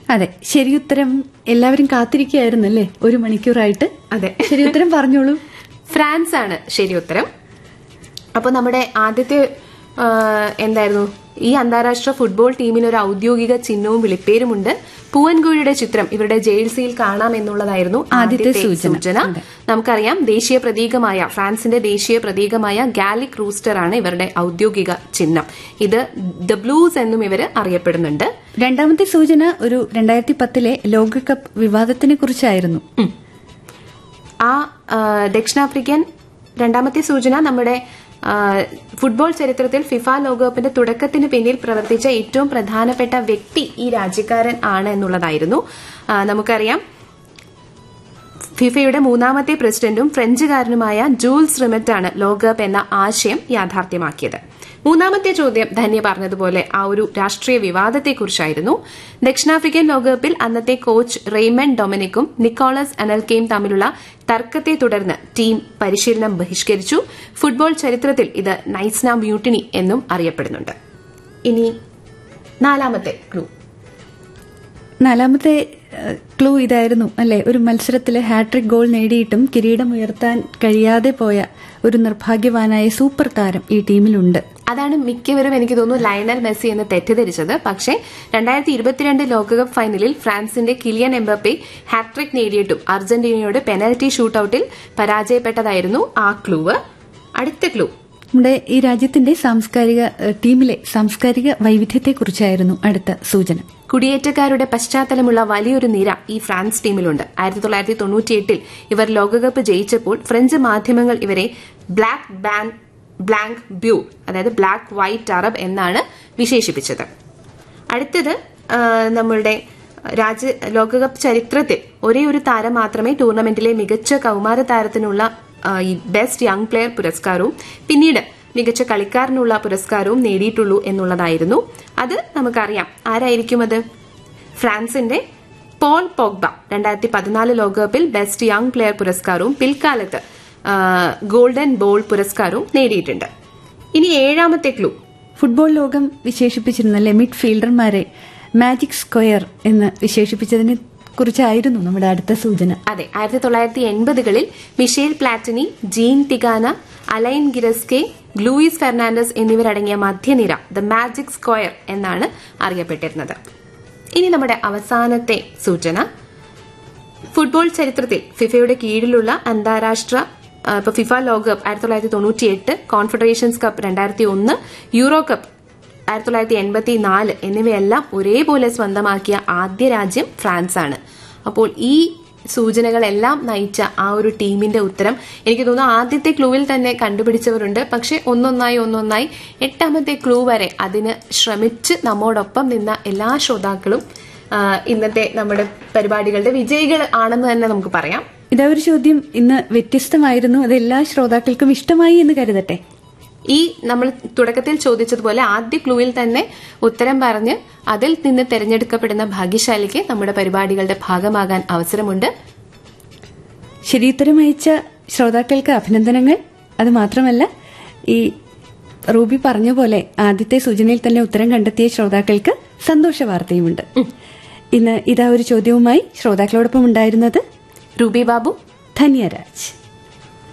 അതെ ശരിയുത്തരം എല്ലാവരും കാത്തിരിക്കുകയായിരുന്നല്ലേ ഒരു മണിക്കൂറായിട്ട് അതെ ശരിയുത്തരം പറഞ്ഞോളൂ ഫ്രാൻസ് ആണ് ശരി ഉത്തരം അപ്പോൾ നമ്മുടെ ആദ്യത്തെ ആ, എന്തായിരുന്നു ഈ അന്താരാഷ്ട്ര ഫുട്ബോൾ ടീമിന് ഒരു ഔദ്യോഗിക ചിഹ്നവും വിളിപ്പേരുമുണ്ട് പൂവൻകോഴിയുടെ ചിത്രം ഇവരുടെ ജേഴ്സിയിൽ കാണാം എന്നുള്ളതായിരുന്നു ആദ്യത്തെ ആദ്യത്തെ സൂചന. സൂചന നമുക്കറിയാം ദേശീയ പ്രതീകമായ ഫ്രാൻസിന്റെ ദേശീയ പ്രതീകമായ ഗാലിക് റൂസ്റ്റർ ആണ് ഇവരുടെ ഔദ്യോഗിക ചിഹ്നം ഇത് ദ ബ്ലൂസ് എന്നും ഇവര് അറിയപ്പെടുന്നുണ്ട് രണ്ടാമത്തെ സൂചന ഒരു രണ്ടായിരത്തി പത്തിലെ ലോകകപ്പ് വിവാദത്തിനെ കുറിച്ചായിരുന്നു ആ ആ, ദക്ഷിണാഫ്രിക്കൻ രണ്ടാമത്തെ സൂചന നമ്മുടെ ആ, ഫുട്ബോൾ ചരിത്രത്തിൽ ഫിഫ ലോകകപ്പിന്റെ തുടക്കത്തിന് പിന്നിൽ പ്രവർത്തിച്ച ഏറ്റവും പ്രധാനപ്പെട്ട വ്യക്തി ഈ രാജ്യക്കാരൻ ആണ് എന്നുള്ളതായിരുന്നു ആ, നമുക്കറിയാം ഫിഫയുടെ മൂന്നാമത്തെ പ്രസിഡന്റും ഫ്രഞ്ചുകാരനുമായ ജൂൾസ് റിമറ്റാണ് ലോകകപ്പ് എന്ന ആശയം യാഥാർത്ഥ്യമാക്കിയത് മൂന്നാമത്തെ ചോദ്യം ധന്യ പറഞ്ഞതുപോലെ ആ ഒരു രാഷ്ട്രീയ വിവാദത്തെക്കുറിച്ചായിരുന്നു ദക്ഷിണാഫ്രിക്കൻ ലോകകപ്പിൽ അന്നത്തെ കോച്ച് റെയ്മൺ ഡൊമിനിക്കും നിക്കോളസ് അനൽക്കയും തമ്മിലുള്ള തർക്കത്തെ തുടർന്ന് ടീം പരിശീലനം ബഹിഷ്കരിച്ചു ഫുട്ബോൾ ചരിത്രത്തിൽ ഇത് നൈസ്ന മ്യൂട്ടിനി എന്നും അറിയപ്പെടുന്നുണ്ട് ഇനി നാലാമത്തെ ക്ലൂ നാലാമത്തെ ഏഹ്, ക്ലൂ ഇതായിരുന്നു അല്ലെ ഒരു മത്സരത്തിൽ ഹാട്രിക് ഗോൾ നേടിയിട്ടും കിരീടം ഉയർത്താൻ കഴിയാതെ പോയ ഒരു നിർഭാഗ്യവാനായ സൂപ്പർ താരം ഈ ടീമിലുണ്ട് അതാണ് മിക്കവരും എനിക്ക് തോന്നുന്നു ലയണൽ മെസ്സി എന്ന് തെറ്റിദ്ധരിച്ചത് പക്ഷേ രണ്ടായിരത്തി ഇരുപത്തിരണ്ട് ലോകകപ്പ് ഫൈനലിൽ ഫ്രാൻസിന്റെ കിലിയൻ എംബപ്പെ ഹാട്രിക് നേടിയിട്ടും അർജന്റീനയോട് പെനൽറ്റി ഷൂട്ടൌട്ടിൽ പരാജയപ്പെട്ടതായിരുന്നു ആ ക്ലൂവ് അടുത്ത ക്ലൂ നമ്മുടെ ഈ രാജ്യത്തിന്റെ സാംസ്കാരിക ഏഹ്, ടീമിലെ സാംസ്കാരിക വൈവിധ്യത്തെക്കുറിച്ചായിരുന്നു അടുത്ത സൂചന കുടിയേറ്റക്കാരുടെ പശ്ചാത്തലമുള്ള വലിയൊരു നിര ഈ ഫ്രാൻസ് ടീമിലുണ്ട് ആയിരത്തി തൊള്ളായിരത്തി തൊണ്ണൂറ്റിയെട്ടിൽ ഇവർ ലോകകപ്പ് ജയിച്ചപ്പോൾ ഫ്രഞ്ച് മാധ്യമങ്ങൾ ഇവരെ ബ്ലാക്ക് ബാൻ ബ്ലാങ്ക് ബ്യൂ അതായത് ബ്ലാക്ക് വൈറ്റ് അറബ് എന്നാണ് വിശേഷിപ്പിച്ചത് അടുത്തത് ആ, നമ്മളുടെ രാജ്യ ലോകകപ്പ് ചരിത്രത്തിൽ ഒരേ ഒരു താരം മാത്രമേ ടൂർണമെന്റിലെ മികച്ച കൌമാര താരത്തിനുള്ള ആ, ഈ ബെസ്റ്റ് യങ് പ്ലെയർ പുരസ്കാരവും പിന്നീട് മികച്ച കളിക്കാരനുള്ള പുരസ്കാരവും നേടിയിട്ടുള്ളൂ എന്നുള്ളതായിരുന്നു അത് നമുക്കറിയാം ആരായിരിക്കും അത് ഫ്രാൻസിന്റെ പോൾ പോഗ്ബ രണ്ടായിരത്തി പതിനാല് ലോകകപ്പിൽ ബെസ്റ്റ് യങ് പ്ലെയർ പുരസ്കാരവും പിൽക്കാലത്ത് ആ, ഗോൾഡൻ ബോൾ പുരസ്കാരവും നേടിയിട്ടുണ്ട് ഇനി ഏഴാമത്തെ ക്ലൂ ഫുട്ബോൾ ലോകം വിശേഷിപ്പിച്ചിരുന്നല്ലേ മിഡ് ഫീൽഡർമാരെ മാജിക് സ്ക്വയർ എന്ന് വിശേഷിപ്പിച്ചതിനെ കുറിച്ചായിരുന്നു നമ്മുടെ അടുത്ത സൂചന അതെ ആയിരത്തി തൊള്ളായിരത്തി എൺപതുകളിൽ Michel Platini Jean Tigana Alain Giresse Luis Fernandez എന്നിവരടങ്ങിയ മധ്യനിര ദ മാജിക് സ്ക്വയർ എന്നാണ് അറിയപ്പെട്ടിരുന്നത് ഇനി നമ്മുടെ അവസാനത്തെ സൂചന ഫുട്ബോൾ ചരിത്രത്തിൽ ഫിഫയുടെ കീഴിലുള്ള അന്താരാഷ്ട്ര ആ, ഇപ്പൊ ഫിഫ ലോകകപ്പ് ആയിരത്തി തൊള്ളായിരത്തി തൊണ്ണൂറ്റി എട്ട് കോൺഫെഡറേഷൻസ് കപ്പ് രണ്ടായിരത്തി ഒന്ന് യൂറോ കപ്പ് ആയിരത്തി തൊള്ളായിരത്തി എൺപത്തി നാല് എന്നിവയെല്ലാം ഒരേപോലെ സ്വന്തമാക്കിയ ആദ്യ രാജ്യം ഫ്രാൻസ് ആണ് അപ്പോൾ ഈ സൂചനകളെല്ലാം നയിച്ച ആ ഒരു ടീമിന്റെ ഉത്തരം എനിക്ക് തോന്നുന്നു ആദ്യത്തെ ക്ലൂവിൽ തന്നെ കണ്ടുപിടിച്ചവരുണ്ട് പക്ഷെ ഒന്നൊന്നായി ഒന്നൊന്നായി എട്ടാമത്തെ ക്ലൂ വരെ അതിന് ശ്രമിച്ച് നമ്മോടൊപ്പം നിന്ന എല്ലാ ശ്രോതാക്കളും ആ, ഇന്നത്തെ നമ്മുടെ പരിപാടികളുടെ വിജയികൾ ആണെന്ന് തന്നെ നമുക്ക് പറയാം ഇതാ ഒരു ചോദ്യം ഇന്ന് വ്യത്യസ്തമായിരുന്നു അത് എല്ലാ ശ്രോതാക്കൾക്കും ഇഷ്ടമായി എന്ന് കരുതട്ടെ ഈ നമ്മൾ തുടക്കത്തിൽ ചോദിച്ചതുപോലെ ആദ്യ ക്ലൂവിൽ തന്നെ ഉത്തരം പറഞ്ഞ് അതിൽ നിന്ന് തെരഞ്ഞെടുക്കപ്പെടുന്ന ഭാഗ്യശാലിക്ക് നമ്മുടെ പരിപാടികളുടെ ഭാഗമാകാൻ അവസരമുണ്ട് ശരിയുത്തരം അയച്ച ശ്രോതാക്കൾക്ക് അഭിനന്ദനങ്ങൾ അത് മാത്രമല്ല ഈ റൂബി പറഞ്ഞ പോലെ ആദ്യത്തെ സൂചനയിൽ തന്നെ ഉത്തരം കണ്ടെത്തിയ ശ്രോതാക്കൾക്ക് സന്തോഷ വാർത്തയുമുണ്ട് ഇന്ന് ഇതാ ഒരു ചോദ്യവുമായി ശ്രോതാക്കളോടൊപ്പം ഉണ്ടായിരുന്നത് രൂപി ബാബു ധന്യരാജ്